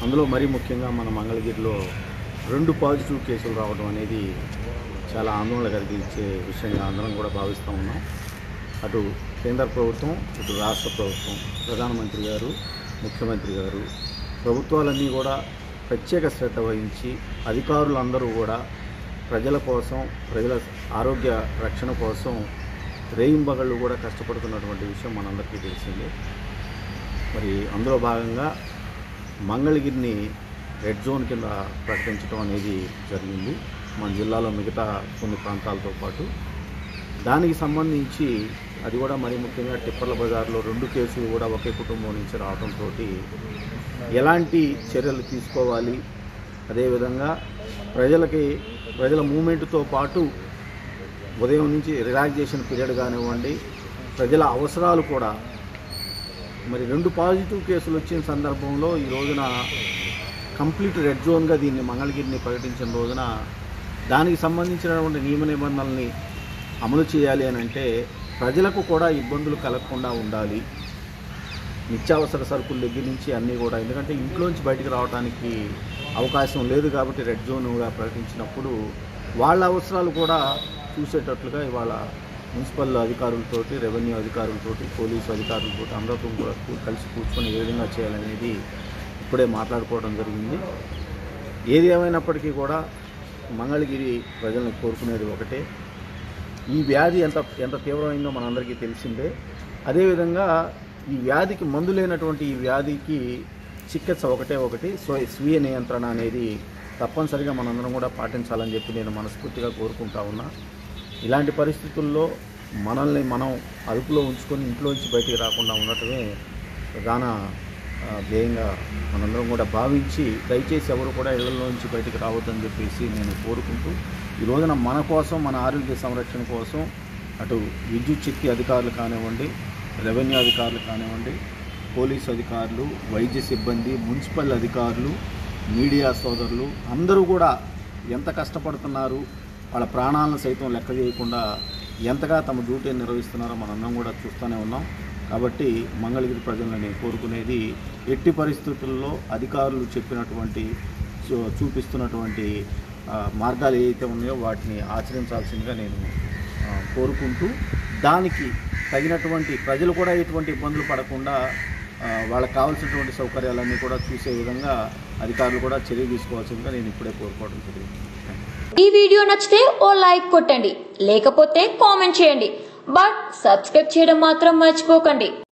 అందులో మరీ ముఖ్యంగా మన మంగళగిరిలో రెండు పాజిటివ్ కేసులు రావడం అనేది చాలా ఆందోళన కలిగించే విషయంగా అందరం కూడా భావిస్తూ ఉన్నాం అటు కేంద్ర ప్రభుత్వం ఇటు రాష్ట్ర ప్రభుత్వం ప్రధానమంత్రి గారు ముఖ్యమంత్రి గారు ప్రభుత్వాలన్నీ కూడా ప్రత్యేక శ్రద్ధ వహించి అధికారులందరూ కూడా ప్రజల కోసం ప్రజల ఆరోగ్య రక్షణ కోసం రేయింబగళ్ళు కూడా కష్టపడుతున్నటువంటి విషయం మనందరికీ తెలిసిందే మరి అందులో భాగంగా మంగళగిరిని రెడ్ జోన్ కింద ప్రకటించడం అనేది జరిగింది మన జిల్లాలో మిగతా కొన్ని ప్రాంతాలతో పాటు దానికి సంబంధించి అది కూడా మరి ముఖ్యంగా టిప్పర్ల బజార్లో రెండు కేసులు కూడా ఒకే కుటుంబం నుంచి రావడంతో ఎలాంటి చర్యలు తీసుకోవాలి అదేవిధంగా ప్రజలకి ప్రజల మూమెంట్తో పాటు ఉదయం నుంచి రిలాక్సేషన్ పీరియడ్ కానివ్వండి ప్రజల అవసరాలు కూడా మరి రెండు పాజిటివ్ కేసులు వచ్చిన సందర్భంలో ఈ రోజున కంప్లీట్ రెడ్ జోన్గా దీన్ని మంగళగిరిని ప్రకటించిన రోజున దానికి సంబంధించినటువంటి నియమ నిబంధనల్ని అమలు చేయాలి అని అంటే ప్రజలకు కూడా ఇబ్బందులు కలగకుండా ఉండాలి నిత్యావసర సరుకుల దగ్గర నుంచి అన్నీ కూడా ఎందుకంటే ఇంట్లోంచి బయటికి రావడానికి అవకాశం లేదు కాబట్టి రెడ్ జోన్గా ప్రకటించినప్పుడు వాళ్ళ అవసరాలు కూడా చూసేటట్లుగా ఇవాళ మున్సిపల్ అధికారులతోటి రెవెన్యూ అధికారులతోటి పోలీసు అధికారులతో అందరితో కూడా కూ- కలిసి కూర్చొని ఏ విధంగా చేయాలనేది ఇప్పుడే మాట్లాడుకోవడం జరిగింది ఏది ఏమైనప్పటికీ కూడా మంగళగిరి ప్రజలను కోరుకునేది ఒకటే ఈ వ్యాధి ఎంత ఎంత తీవ్రమైందో మనందరికీ తెలిసిందే అదేవిధంగా ఈ వ్యాధికి మందు లేనటువంటి ఈ వ్యాధికి చికిత్స ఒకటే ఒకటి సో స్వీయ నియంత్రణ అనేది తప్పనిసరిగా మనందరం కూడా పాటించాలని చెప్పి నేను మనస్ఫూర్తిగా కోరుకుంటా ఉన్నా ఇలాంటి పరిస్థితుల్లో మనల్ని మనం అదుపులో ఉంచుకొని ఇంట్లోంచి బయటికి రాకుండా ఉండటమే ప్రధాన ఆ, ధ్యేయంగా మనందరం కూడా భావించి దయచేసి ఎవరు కూడా ఇళ్లలోంచి బయటికి రావద్దని చెప్పేసి నేను కోరుకుంటూ ఈ రోజున మన కోసం మన ఆరోగ్య సంరక్షణ కోసం అటు విద్యుత్ శక్తి అధికారులు కానివ్వండి రెవెన్యూ అధికారులు కానివ్వండి పోలీసు అధికారులు వైద్య సిబ్బంది మున్సిపల్ అధికారులు మీడియా సోదరులు అందరూ కూడా ఎంత కష్టపడుతున్నారు వాళ్ళ ప్రాణాలను సైతం లెక్క చేయకుండా ఎంతగా తమ డ్యూటీని నిర్వహిస్తున్నారో మనందరం కూడా చూస్తూనే ఉన్నాం కాబట్టి మంగళగిరి ప్రజలను నేను కోరుకునేది ఎట్టి పరిస్థితుల్లో అధికారులు చెప్పినటువంటి చూ- చూపిస్తున్నటువంటి ఆ, మార్గాలు ఏవైతే ఉన్నాయో వాటిని ఆచరించాల్సిందిగా నేను ఆ, కోరుకుంటూ దానికి తగినటువంటి ప్రజలు కూడా ఎటువంటి ఇబ్బందులు పడకుండా ఆ, వాళ్ళకి కావాల్సినటువంటి సౌకర్యాలన్నీ కూడా చూసే విధంగా అధికారులు కూడా చర్య తీసుకోవాల్సిందిగా నేను ఇప్పుడే కోరుకోవడం జరిగింది థ్యాంక్ యూ. ఈ వీడియో నచ్చితే ఓ లైక్ కొట్టండి లేకపోతే కామెంట్ చేయండి బట్ సబ్స్క్రైబ్ చేయడం మాత్రం మర్చిపోకండి